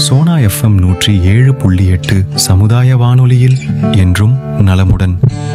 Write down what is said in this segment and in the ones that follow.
Sona FM நூற்றி ஏழு புள்ளி எட்டு சமுதாய வானொலியில் என்றும் நலமுடன்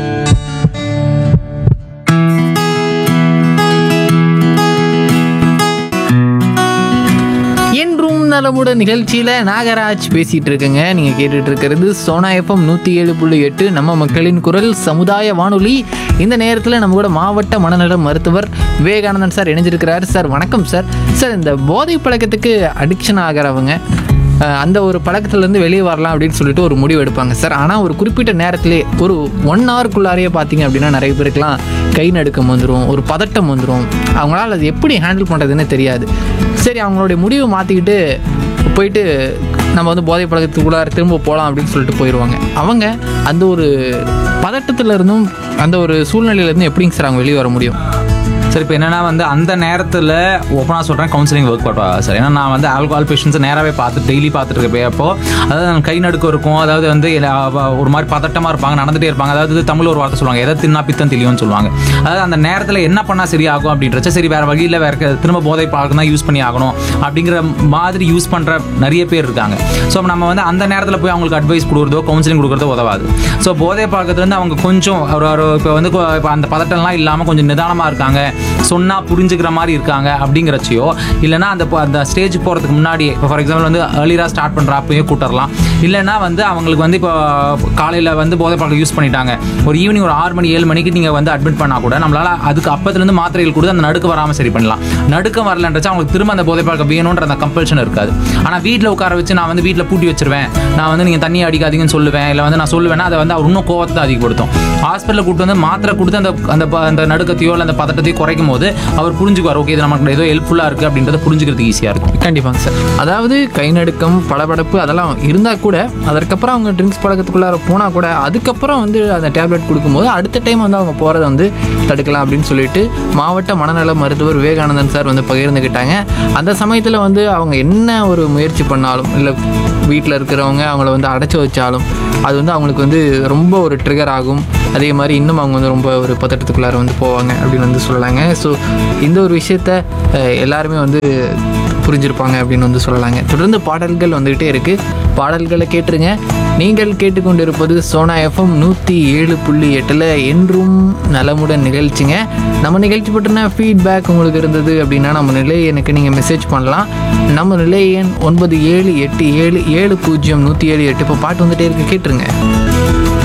என்றும் நலமுடன் நிகழ்ச்சியில் நாகராஜ் பேசிகிட்டு இருக்கேங்க நீங்கள் கேட்டுட்டு இருக்கிறது சோனா எஃப்எம் நூற்றி ஏழு புள்ளி எட்டு நம்ம மக்களின் குரல் சமுதாய வானொலி இந்த நேரத்தில் நம்ம கூட மாவட்ட மனநல மருத்துவர் விவேகானந்தன் சார் இணைஞ்சிருக்கிறார் சார் வணக்கம் சார் சார் இந்த போதை பழக்கத்துக்கு அடிக்ஷன் ஆகிறவங்க அஹ், அந்த ஒரு பழக்கத்துலேருந்து வெளியே வரலாம் அப்படின்னு சொல்லிட்டு ஒரு முடிவு எடுப்பாங்க சார் ஆனால் ஒரு குறிப்பிட்ட நேரத்திலே ஒரு ஒன் ஹவருக்குள்ளாரையே பார்த்தீங்க அப்படின்னா நிறைய பேருக்குலாம் கை நடுக்கம் வந்துடும் ஒரு பதட்டம் வந்துடும் அவங்களால அது எப்படி ஹேண்டில் பண்ணுறதுன்னு தெரியாது சரி அவங்களுடைய முடிவை மாற்றிக்கிட்டு போயிட்டு நம்ம வந்து போதை பழக்கத்துக்குள்ளார திரும்ப போகலாம் அப்படின்னு சொல்லிட்டு போயிடுவாங்க அவங்க அந்த ஒரு பதட்டத்துல இருந்தும் அந்த ஒரு சூழ்நிலையிலேருந்து எப்படிங்க சார் அவங்க வெளியே வர முடியும் சார் இப்போ என்னன்னா வந்து அந்த நேரத்தில் ஓப்பனாக சொல்கிறேன் கவுன்சிலிங் ஒர்க் அவுட் ஆகாது சார் ஏன்னா நான் வந்து ஆல்கஹால் பேஷண்ட்ஸை நேராகவே பார்த்து டெய்லி பார்த்துட்டு இருப்பேன் அப்போ அதாவது எனக்கு கை நடுக்கம் இருக்கும் அதாவது வந்து இல்ல, அவ- ஒரு மாதிரி பதட்டமாக இருப்பாங்க நடந்துட்டே இருப்பாங்க அதாவது தமிழ் ஒரு வார்த்தை சொல்லுவாங்க எதை தின்னா பித்தம் தெளியும்னு சொல்லுவாங்க அதாவது அந்த நேரத்தில் என்ன பண்ணால் சரியாகும் அப்படின்றச்ச சரி வேற வழியில் வேற க- திரும்ப போதை பழக்கம் தான் யூஸ் பண்ணி ஆகணும் அப்படிங்கிற மாதிரி யூஸ் பண்ணுற நிறைய பேர் இருக்காங்க ஸோ நம்ம வந்து அந்த நேரத்தில் போய் அவங்களுக்கு அட்வைஸ் கொடுக்குறதோ கவுன்சிலிங் கொடுக்குறதோ உதவாது ஸோ போதை பழக்கத்துலேருந்து அவங்க கொஞ்சம் ஒரு ஒரு இப்போ வந்து கொ- இப்போ அந்த பதட்டம்லாம் இல்லாமல் கொஞ்சம் நிதானமாக இருக்காங்க சொன்னால் புரிஞ்சுக்கிற மாதிரி இருக்காங்க அப்படிங்கிறச்சையோ இல்லைனா அந்த ப- அந்த ஸ்டேஜ் போகிறதுக்கு முன்னாடி இப்போ ஃபார் எக்ஸாம்பிள் வந்து ஏர்லியராக ஸ்டார்ட் பண்ணுற அப்பயே கூட்டரலாம் இல்லைன்னா வந்து அவங்களுக்கு வந்து இப்போ காலையில் வந்து போதை பழக்கம் யூஸ் பண்ணிட்டாங்க ஒரு ஈவினிங் ஒரு ஆறு மணி ஏழு மணிக்கு நீங்கள் வந்து அட்மிட் பண்ணால் கூட நம்மளால் அதுக்கு அப்பத்துலேருந்து மாத்திரைகள் கொடுத்து அந்த நடுக்க வராமல் சரி பண்ணலாம் நடுக்கம் வரலன்றச்சா அவங்களுக்கு திரும்ப அந்த போதை பழக்கம் வேணுன்ற அந்த கம்பல்ஷன் இருக்காது ஆனால் வீட்டில் உட்கார வச்சு நான் வந்து வீட்டில் பூட்டி வச்சிருவேன் நான் வந்து நீங்கள் தண்ணி அடிக்காதீங்கன்னு சொல்லுவேன் இல்லை வந்து நான் சொல்லுவேன்னா அதை வந்து அவர் இன்னும் கோவத்தை தான் அதிகப்படுத்தும் ஹாஸ்பிட்டலில் கூட்டு வந்து மாத்திரை கொடுத்து அந்த அந்த ப- அந்த நடுக்கத்தையோ இல்லை அந்த பதட்டத்தையோ குறைக்கும் போது அவர் புரிஞ்சுக்குவார் ஓகே இது நமக்கு ஏதோ ஹெல்ப்ஃபுல்லாக இருக்குது அப்படின்றத புரிஞ்சுக்கிறதுக்கு ஈஸியாக இருக்கும் கண்டிப்பாங்க சார் அதாவது கை நடுக்கம் படபடப்பு அதெல்லாம் இருந்தால் கூட அதற்கப்புறம் அவங்க ட்ரிங்க்ஸ் பழக்கத்துக்குள்ளார போனால் கூட அதுக்கப்புறம் வந்து அந்த டேப்லெட் கொடுக்கும்போது அடுத்த டைம் வந்து அவங்க போகிறத வந்து தடுக்கலாம் அப்படின்னு சொல்லிட்டு மாவட்ட மனநல மருத்துவர் விவேகானந்தன் சார் வந்து பகிர்ந்துக்கிட்டாங்க அந்த சமயத்தில் வந்து அவங்க என்ன ஒரு முயற்சி பண்ணாலும் இல்லை வீட்டில் இருக்கிறவங்க அவங்கள வந்து அடைச்சி வச்சாலும் அது வந்து அவங்களுக்கு வந்து ரொம்ப ஒரு ட்ரிகர் ஆகும் அதே மாதிரி இன்னும் அவங்க வந்து ரொம்ப ஒரு பதட்டத்துக்குள்ளார வந்து போவாங்க அப்படின்னு வந்து சொல்லலாங்க ஸோ இந்த ஒரு விஷயத்த அஹ், எல்லாருமே வந்து புரிஞ்சிருப்பாங்க அப்படின்னு வந்து சொல்லலாங்க தொடர்ந்து பாடல்கள் வந்துகிட்டே இருக்கு பாடல்களை கேட்டுருங்க நீங்கள் கேட்டுக்கொண்டிருப்பது சோனா எஃப்எம் நூற்றி ஏழு புள்ளி எட்டில் என்றும் நலமுடன் நிகழ்ச்சிங்க நம்ம நிகழ்ச்சி பற்றின ஃபீட்பேக் உங்களுக்கு இருந்தது அப்படின்னா நம்ம நிலைய எனக்கு நீங்கள் மெசேஜ் பண்ணலாம் நம்ம நிலைய எண் ஒன்பது ஏழு எட்டு ஏழு ஏழு பூஜ்ஜியம் நூற்றி ஏழு எட்டு இப்போ பாட்டு வந்துட்டே இருக்கு கேட்டுருங்க